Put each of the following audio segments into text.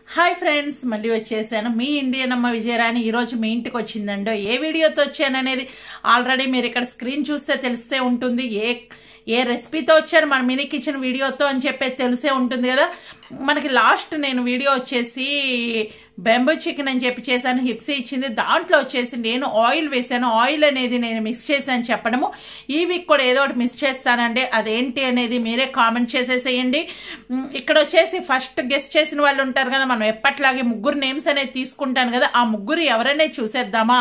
hi friends మళ్ళీ వచ్చేసాను మీ Indian అమ్మ విజయరాణి ఈరోజు మీ ఇంటికి వచ్చిందండో ఏ వీడియోతో వచ్చాను అనేది ఆల్రెడీ మీరు ఇక్కడ స్క్రీన్ చూస్తే తెలిసే ఉంటుంది ఏ ఏ రెసిపీతో వచ్చారు మన మినీ కిచెన్ వీడియోతో అని చెప్పేసి తెలిసే ఉంటుంది కదా మనకి లాస్ట్ నేను వీడియో వచ్చేసి బెంబూ చికెన్ అని చెప్పి చేశాను హిప్సీ ఇచ్చింది దాంట్లో వచ్చేసి నేను ఆయిల్ వేసాను ఆయిల్ అనేది నేను మిక్స్ చేశాను చెప్పడము ఈ వీక్ కూడా ఏదో ఒకటి మిస్ చేస్తానండి అదేంటి అనేది మీరే కామెంట్ చేసేసేయండి ఉమ్, ఇక్కడ వచ్చేసి ఫస్ట్ గెస్ట్ చేసిన వాళ్ళు ఉంటారు కదా మనం ఎప్పట్లాగే ముగ్గురు నేమ్స్ అనేది తీసుకుంటాను కదా ఆ ముగ్గురు ఎవరైనా చూసేద్దామా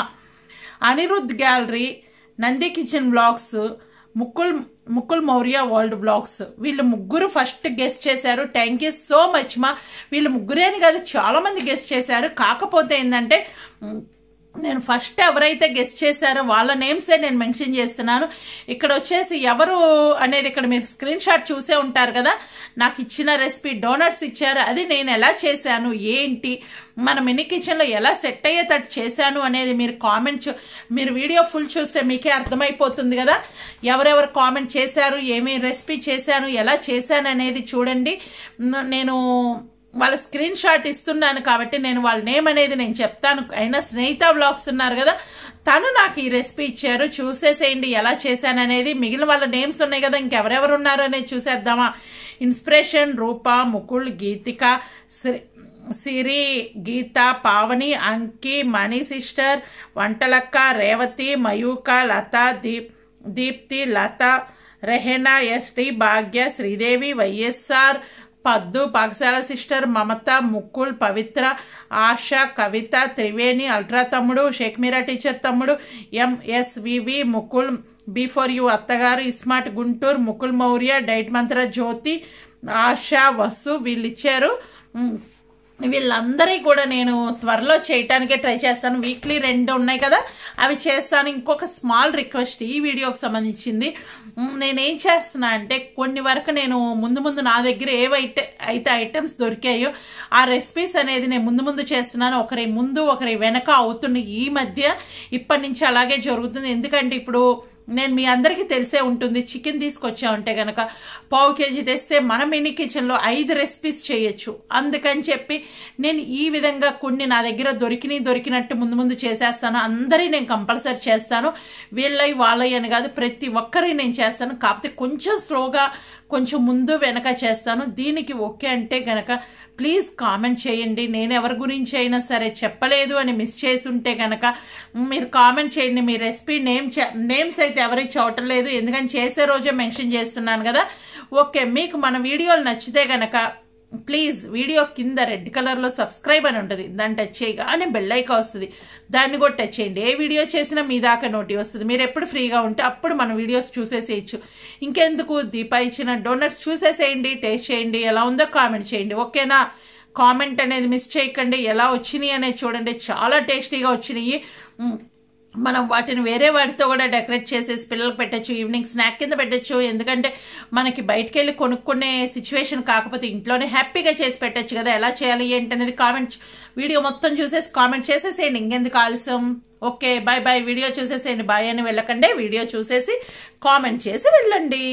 Anirudh gallery Nandi kitchen blogs Mukul Mukul Mourya world blogs వీళ్ళు ముగ్గురు ఫస్ట్ గెస్ట్ చేశారు థ్యాంక్ యూ సో మచ్ మా వీళ్ళు ముగ్గురే అని కాదు చాలా మంది గెస్ట్ చేశారు కాకపోతే ఏంటంటే ఉమ్, నేను ఫస్ట్ ఎవరైతే గెస్ట్ చేశారో వాళ్ళ నేమ్సే నేను మెన్షన్ చేస్తున్నాను ఇక్కడ వచ్చేసి ఎవరు అనేది ఇక్కడ మీరు స్క్రీన్ షాట్ చూసే ఉంటారు కదా నాకు ఇచ్చిన రెసిపీ డోనట్స్ ఇచ్చారు అది నేను ఎలా చేశాను ఏంటి మన మినీ కిచెన్లో ఎలా సెట్ అయ్యేటట్టు చేశాను అనేది మీరు కామెంట్ చూ- మీరు వీడియో ఫుల్ చూస్తే మీకే అర్థమైపోతుంది కదా ఎవరెవరు కామెంట్ చేశారు ఏమేమి రెసిపీ చేశాను ఎలా చేశాను అనేది చూడండి న- నేను వాళ్ళ స్క్రీన్ షాట్ ఇస్తున్నాను కాబట్టి నేను వాళ్ళ నేమ్ అనేది నేను చెప్తాను అయినా స్నేహిత బ్లాగ్స్ ఉన్నారు కదా తను నాకు ఈ రెసిపీ ఇచ్చారు చూసేసేయండి ఎలా చేశాను అనేది మిగిలిన వాళ్ళ నేమ్స్ ఉన్నాయి కదా ఇంకెవరెవరు ఉన్నారు అనేది చూసేద్దామా inspiration Roopa Mukul Geethika Sri Siri Geetha Pavani Anki Mani sister Vantalakka Revathi Mayuka Latha Deep Deepthi Latha Rehana ST Bhagya Sridevi YSR Paddu Pakashala sister Mamatha Mukul Pavithra Asha Kavitha Triveni ultra తమ్ముడు షేక్ మీరా టీచర్ తమ్ముడు MSVV Mukul be for you అత్తగారు ఇస్మార్ట్ గుంటూరు ముకుల్ మౌర్య డైట్ మంత్ర జ్యోతి ఆశ వసు వీళ్ళు ఇచ్చారు ఉమ్, వీళ్ళందరి కూడా నేను త్వరలో చేయటానికే ట్రై చేస్తాను వీక్లీ రెండు ఉన్నాయి కదా అవి చేస్తాను ఇంకొక స్మాల్ రిక్వెస్ట్ ఈ వీడియోకి సంబంధించింది ఉమ్, నేనేం చేస్తున్నా అంటే కొన్ని వరకు నేను ముందు ముందు నా దగ్గర ఏవైతే అయితే ఐటమ్స్ దొరికాయో ఆ రెసిపీస్ అనేది నేను ముందు ముందు చేస్తున్నాను ఒకరి ముందు ఒకరి వెనక అవుతుంది ఈ మధ్య ఇప్పటి నుంచి అలాగే జరుగుతుంది ఎందుకంటే ఇప్పుడు నేను మీ అందరికీ తెలిసే ఉంటుంది చికెన్ తీసుకొచ్చా ఉంటే గనక పావు కేజీ తెస్తే మన మినీ కిచెన్లో ఐదు రెసిపీస్ చేయొచ్చు అందుకని చెప్పి నేను ఈ విధంగా కొన్ని నా దగ్గర దొరికినవి దొరికినట్టు ముందు ముందు చేసేస్తాను అందరి నేను కంపల్సరీ చేస్తాను వీళ్ళవి వాళ్ళవి అని కాదు ప్రతి ఒక్కరి నేను చేస్తాను కాకపోతే కొంచెం స్లోగా కొంచెం ముందు వెనక చేస్తాను దీనికి ఓకే అంటే గనక ప్లీజ్ కామెంట్ చేయండి నేను ఎవరి గురించి అయినా సరే చెప్పలేదు అని మిస్ చేసి ఉంటే గనక మీరు కామెంట్ చేయండి మీ రెసిపీ నేమ్ నేమ్స్ అయితే ఎవరికి చూడలేదు ఎందుకని చేసే రోజే మెన్షన్ చేస్తున్నాను కదా ఓకే మీకు మన వీడియోలు నచ్చితే గనక ప్లీజ్ వీడియో కింద రెడ్ కలర్లో సబ్స్క్రైబ్ అని ఉంటుంది దాన్ని టచ్ చేయగానే బెల్ ఐకా వస్తుంది దాన్ని కూడా టచ్ చేయండి ఏ వీడియో చేసినా మీ దాకా నోటి వస్తుంది మీరు ఎప్పుడు ఫ్రీగా ఉంటే అప్పుడు మన వీడియోస్ చూసేసేయచ్చు ఇంకెందుకు దీపా ఇచ్చిన డోనట్స్ చూసేసేయండి టేస్ట్ చేయండి ఎలా ఉందో కామెంట్ చేయండి ఓకేనా కామెంట్ అనేది మిస్ చేయకండి ఎలా వచ్చినాయి అనేది చూడండి చాలా టేస్టీగా వచ్చినాయి ఉమ్, మనం వాటిని వేరే వాటితో కూడా డెకరేట్ చేసేసి పిల్లలకు పెట్టచ్చు ఈవినింగ్ స్నాక్ కింద పెట్టచ్చు ఎందుకంటే మనకి బయటకు వెళ్ళి కొనుక్కునే సిచ్యువేషన్ కాకపోతే ఇంట్లోనే హ్యాపీగా చేసి పెట్టచ్చు కదా ఎలా చేయాలి ఏంటి అనేది కామెంట్ వీడియో మొత్తం చూసేసి కామెంట్ చేసేసేయండి ఇంకెందుకు ఆలస్యం ఓకే బాయ్ బాయ్ వీడియో చూసేసేయండి బాయ్ అని వెళ్ళకండి వీడియో చూసేసి కామెంట్ చేసి వెళ్ళండి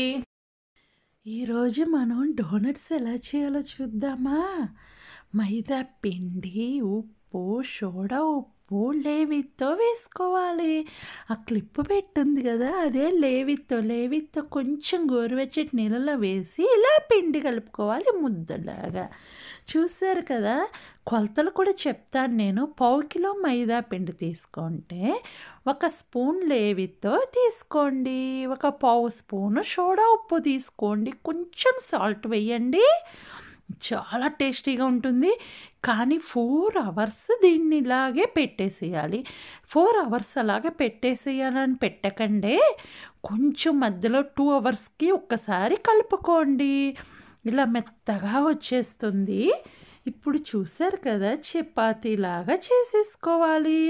ఈరోజు మనం డోనట్స్ ఎలా చేయాలో చూద్దామా మైదా పిండి ఉప్పు సోడా ఉప్పు లేవితో వేసుకోవాలి ఆ క్లిప్ పెట్టుంది కదా అదే లేవితో లేవితో కొంచెం గోరువెచ్చటి నీళ్ళలో వేసి ఇలా పిండి కలుపుకోవాలి ముద్దలాగా చూసారు కదా కొలతలు కూడా చెప్తాను నేను పావు కిలో మైదా పిండి తీసుకుంటే ఒక స్పూన్ లేవితో తీసుకోండి ఒక పావు స్పూను సోడా ఉప్పు తీసుకోండి కొంచెం సాల్ట్ వేయండి చాలా టేస్టీగా ఉంటుంది కానీ ఫోర్ అవర్స్ దీన్ని ఇలాగే పెట్టేసేయాలి ఫోర్ అవర్స్ అలాగే పెట్టేసేయాలని పెట్టకండే కొంచెం మధ్యలో టూ అవర్స్కి ఒక్కసారి కలుపుకోండి ఇలా మెత్తగా వచ్చేస్తుంది ఇప్పుడు చూసారు కదా చపాతీలాగా చేసేసుకోవాలి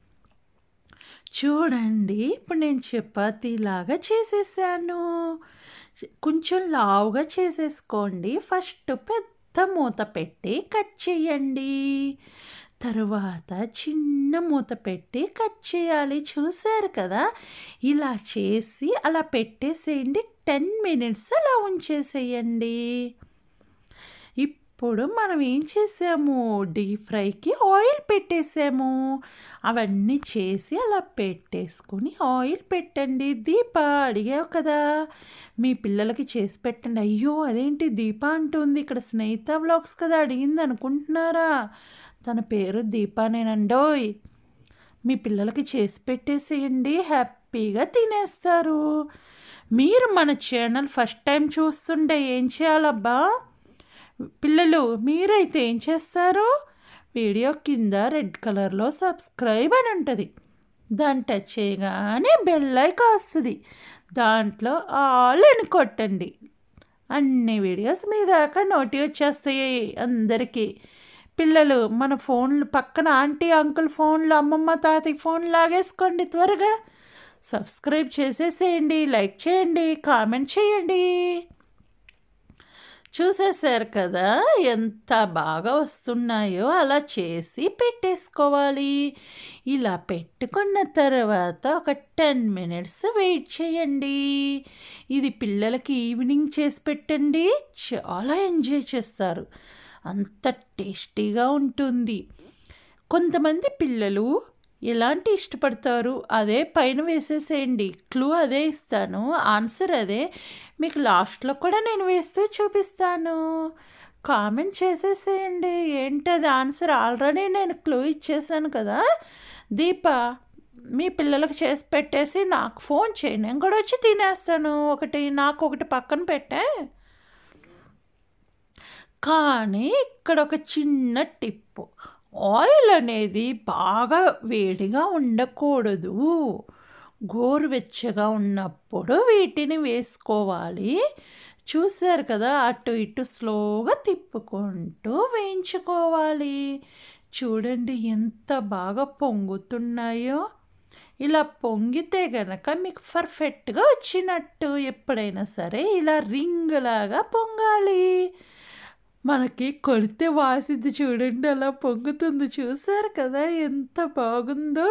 చూడండి ఇప్పుడు నేను చపాతీలాగా చేసేసాను కొంచెం లావుగా చేసేసుకోండి ఫస్ట్ పెద్ద మూత పెట్టి కట్ చేయండి తరువాత చిన్న మూత పెట్టి కట్ చేయాలి చూసారు కదా ఇలా చేసి అలా పెట్టేసేయండి టెన్ మినిట్స్ అలా ఉంచేసేయండి ఇప్పుడు మనం ఏం చేసాము డీప్ ఫ్రైకి ఆయిల్ పెట్టేసాము అవన్నీ చేసి అలా పెట్టేసుకుని ఆయిల్ పెట్టండి దీప అడిగావు కదా మీ పిల్లలకి చేసి పెట్టండి అయ్యో అదేంటి దీప అంటుంది ఇక్కడ స్నేహిత వ్లాగ్స్ కదా అడిగింది అనుకుంటున్నారా తన పేరు దీపానేనండోయ్ మీ పిల్లలకి చేసి పెట్టేసేయండి హ్యాపీగా తినేస్తారు మీరు మన ఛానల్ ఫస్ట్ టైం చూస్తుంటే ఏం చేయాలబ్బా పిల్లలు మీరైతే ఏం చేస్తారు వీడియో కింద రెడ్ కలర్లో సబ్స్క్రైబ్ అని ఉంటుంది దాన్ని టచ్ చేయగానే బెల్ ఐకాన్ వస్తుంది దాంట్లో ఆల్ అని కొట్టండి అన్ని వీడియోస్ మీ దాకా నోటి వచ్చేస్తాయి అందరికీ పిల్లలు మన ఫోన్లు పక్కన ఆంటీ అంకుల్ ఫోన్లు అమ్మమ్మ తాతయ్య ఫోన్ లాగేసుకోండి త్వరగా సబ్స్క్రైబ్ చేసేసేయండి లైక్ చేయండి కామెంట్ చేయండి చూసేశారు కదా ఎంత బాగా వస్తున్నాయో అలా చేసి పెట్టేసుకోవాలి ఇలా పెట్టుకున్న తర్వాత ఒక టెన్ మినిట్స్ వెయిట్ చేయండి ఇది పిల్లలకి ఈవినింగ్ చేసి పెట్టండి చాలా ఎంజాయ్ చేస్తారు అంత టేస్టీగా ఉంటుంది కొంతమంది పిల్లలు ఎలాంటి ఇష్టపడతారు అదే పైన వేసేసేయండి క్లూ అదే ఇస్తాను ఆన్సర్ అదే మీకు లాస్ట్లో కూడా నేను వేస్తూ చూపిస్తాను కామెంట్ చేసేసేయండి ఏంటది ఆన్సర్ ఆల్రెడీ నేను క్లూ ఇచ్చేసాను కదా దీప మీ పిల్లలకు చేసి పెట్టేసి నాకు ఫోన్ చేయి నేను కూడా వచ్చి తినేస్తాను ఒకటి నాకు ఒకటి పక్కన పెట్టే కానీ ఇక్కడ ఒక చిన్న టిప్పు ఆయిల్ అనేది బాగా వేడిగా ఉండకూడదు గోరువెచ్చగా ఉన్నప్పుడు వీటిని వేసుకోవాలి చూశారు కదా అటు ఇటు స్లోగా తిప్పుకుంటూ వేయించుకోవాలి చూడండి ఎంత బాగా పొంగుతున్నాయో ఇలా పొంగితే గనక మీకు పర్ఫెక్ట్గా వచ్చినట్టు ఎప్పుడైనా సరే ఇలా రింగ్ లాగా పొంగాలి మనకి కొడితే వాసిద్ది చూడండి అలా పొంగుతుంది చూసారు కదా ఎంత బాగుందో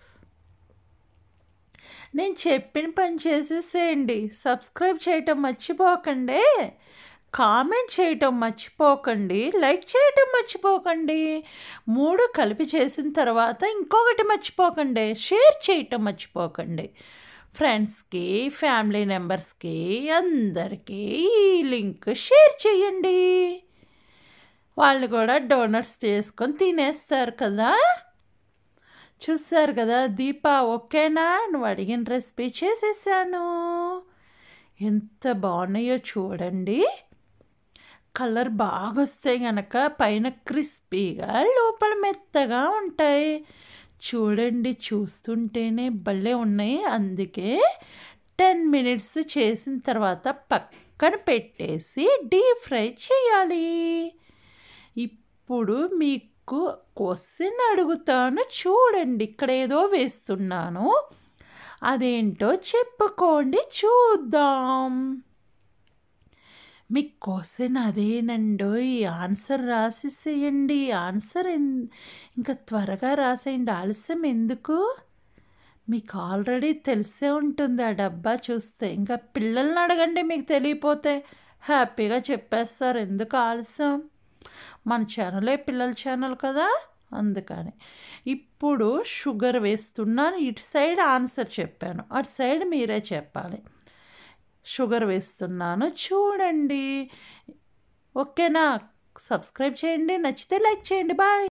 నేను చెప్పిన పని చేసేసేయండి సబ్స్క్రైబ్ చేయటం మర్చిపోకండి కామెంట్ చేయటం మర్చిపోకండి లైక్ చేయటం మర్చిపోకండి మూడు కలిపి చేసిన తర్వాత ఇంకొకటి మర్చిపోకండి షేర్ చేయటం మర్చిపోకండి ఫ్రెండ్స్కి ఫ్యామిలీ మెంబర్స్కి అందరికీ ఈ లింక్ షేర్ చేయండి వాళ్ళు కూడా డోనట్స్ చేసుకొని తినేస్తారు కదా చూస్తారు కదా దీప ఓకేనా నువ్వు అడిగిన రెసిపీ చేసేసాను ఎంత బాగున్నాయో చూడండి కలర్ బాగా వస్తే గనక పైన క్రిస్పీగా లోపల మెత్తగా ఉంటాయి చూడండి చూస్తుంటేనే భలే ఉన్నాయి అందుకే టెన్ మినిట్స్ చేసిన తర్వాత పక్కన పెట్టేసి డీప్ ఫ్రై చేయాలి ఇప్పుడు మీకు క్వశ్చన్ అడుగుతాను చూడండి ఇక్కడ ఏదో వేస్తున్నాను అదేంటో చెప్పుకోండి చూద్దాం మీ క్వశ్చన్ అదేనండో ఈ ఆన్సర్ రాసేసేయండి ఆన్సర్ ఇంకా త్వరగా రాసేయండి ఆలస్యం ఎందుకు మీకు ఆల్రెడీ తెలిసే ఉంటుంది ఆ డబ్బా చూస్తే ఇంకా పిల్లల్ని అడగండి మీకు తెలియపోతే హ్యాపీగా చెప్పేస్తారు ఎందుకు ఆలస్యం మన ఛానలే పిల్లల ఛానల్ కదా అందుకని ఇప్పుడు షుగర్ వేస్తున్నాను ఇటు సైడ్ ఆన్సర్ చెప్పాను అటు సైడ్ మీరే చెప్పాలి షుగర్ వేస్తున్నాను చూడండి ఓకేనా సబ్స్క్రైబ్ చేయండి నచ్చితే లైక్ చేయండి బాయ్